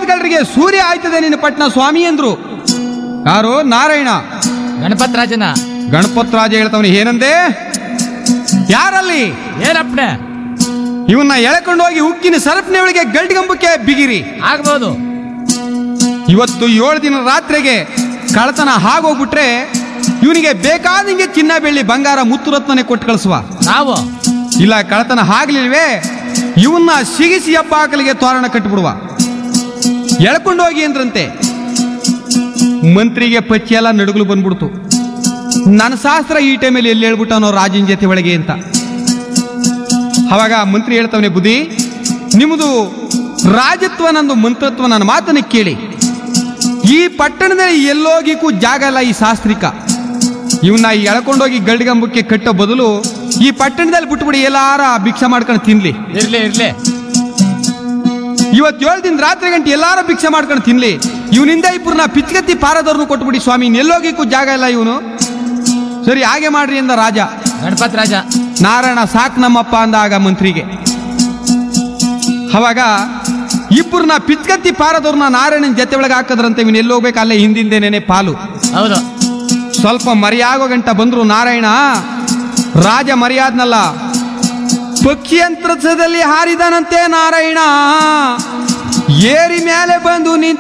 ವಂಶದಗಳಿಗೆ ಸೂರ್ಯ ಆಯ್ತದೆ ನಿನ್ನ ಪಟ್ನ ಸ್ವಾಮಿ ಎಂದ್ರು ಯಾರು ನಾರಾಯಣ ಗಣಪತ್ ರಾಜನ ಗಣಪತ್ ರಾಜ ಹೇಳ್ತವನಿ ಏನಂದೆ ಯಾರಲ್ಲಿ ಏನಪ್ಪಣೆ ಇವನ್ನ ಎಳ್ಕೊಂಡು ಹೋಗಿ ಉಕ್ಕಿನ ಸರಪನೆ ಒಳಗೆ ಗಲ್ಟಿಗಂಬಕ್ಕೆ ಬಿಗಿರಿ ಆಗ್ಬೋದು ಇವತ್ತು ಏಳು ದಿನ ರಾತ್ರಿಗೆ ಕಳತನ ಹಾಗೋಗ್ಬಿಟ್ರೆ ಇವನಿಗೆ ಬೇಕಾದಂಗೆ ಚಿನ್ನ ಬೆಳ್ಳಿ ಬಂಗಾರ ಮುತ್ತು ರತ್ನನೆ ಕೊಟ್ಟು ಕಳಿಸುವ ನಾವು ಇಲ್ಲ ಕಳತನ ಆಗ್ಲಿಲ್ವೇ ಇವನ್ನ ಸಿಗಿಸಿ ಹಬ್ಬ ಹಾಕಲಿಗೆ ತೋರಣ ಕಟ್ಟಿಬಿಡುವ ಎಳ್ಕೊಂಡು ಹೋಗಿ ಅಂದ್ರಂತೆ ಮಂತ್ರಿಗೆ ಪಚ್ಚಿ ಎಲ್ಲ ನಡುಗಲು ಬಂದ್ಬಿಡ್ತು ನನ್ನ ಶಾಸ್ತ್ರ ಈ ಟೈಮಲ್ಲಿ ಎಲ್ಲಿ ಹೇಳ್ಬಿಟ್ಟವನೋ ರಾಜನ ಜೊತೆ ಒಳಗೆ ಅಂತ ಅವಾಗ ಮಂತ್ರಿ ಹೇಳ್ತವನೆ ಬುದ್ಧಿ ನಿಮ್ಮದು ರಾಜತ್ವ ನಂದು ಮಂತ್ರತ್ವ ನನ್ನ ಮಾತನ್ನ ಕೇಳಿ ಈ ಪಟ್ಟಣದಲ್ಲಿ ಎಲ್ಲೋಗಿಕ್ಕೂ ಜಾಗ ಇಲ್ಲ ಈ ಶಾಸ್ತ್ರಿಕ ಇವನ್ನ ಎಳ್ಕೊಂಡೋಗಿ ಗಲ್ಡಿಗಂಬಕ್ಕೆ ಕಟ್ಟೋ ಬದಲು ಈ ಪಟ್ಟಣದಲ್ಲಿ ಬಿಟ್ಬಿಡಿ ಎಲ್ಲಾರ ಭಿಕ್ಷೆ ಮಾಡ್ಕೊಂಡು ತಿನ್ಲಿ ಇರ್ಲಿ ಇರ್ಲಿ ಇವತ್ತು ಏಳು ದಿನ ರಾತ್ರಿ ಗಂಟೆ ಎಲ್ಲಾರ ಭಿಕ್ಷೆ ಮಾಡ್ಕೊಂಡು ತಿನ್ಲಿ ಇವನಿಂದ ಇಬ್ಬರನ್ನ ಪಿಚ್ಕತ್ತಿ ಪಾರದವ್ರನ್ನು ಕೊಟ್ಬಿಡಿ ಸ್ವಾಮಿ ಎಲ್ಲೋಗಿಕ್ಕೂ ಜಾಗ ಇಲ್ಲ ಇವನು ಸರಿ ಹಾಗೆ ಮಾಡ್ರಿ ಅಂದ ರಾಜ ಗಣಪತ್ ರಾಜ ನಾರಾಯಣ ಸಾಕ್ ನಮ್ಮಪ್ಪ ಅಂದಾಗ ಮಂತ್ರಿಗೆ ಅವಾಗ ಇಬ್ಬರನ್ನ ಪಿಚ್ಕತ್ತಿ ಪಾರದವ್ರನ್ನ ನಾರಾಯಣನ ಜೊತೆ ಒಳಗೆ ಹಾಕದ್ರಂತೆ ಇವನ್ ಎಲ್ಲಿ ಹೋಗ್ಬೇಕು ಅಲ್ಲೇ ಹಿಂದಿಂದೇನೇನೆ ಪಾಲು ಹೌದು ಸ್ವಲ್ಪ ಮರಿಯಾಗೋ ಗಂಟ ಬಂದ್ರು ನಾರಾಯಣ ರಾಜ ಮರ್ಯಾದ್ನಲ್ಲ ಪಕ್ಷಿಯಂತ್ರದಲ್ಲಿ ಹಾರಿದನಂತೆ ನಾರಾಯಣ ಏರಿ ಮೇಲೆ ಬಂದು ನಿಂತ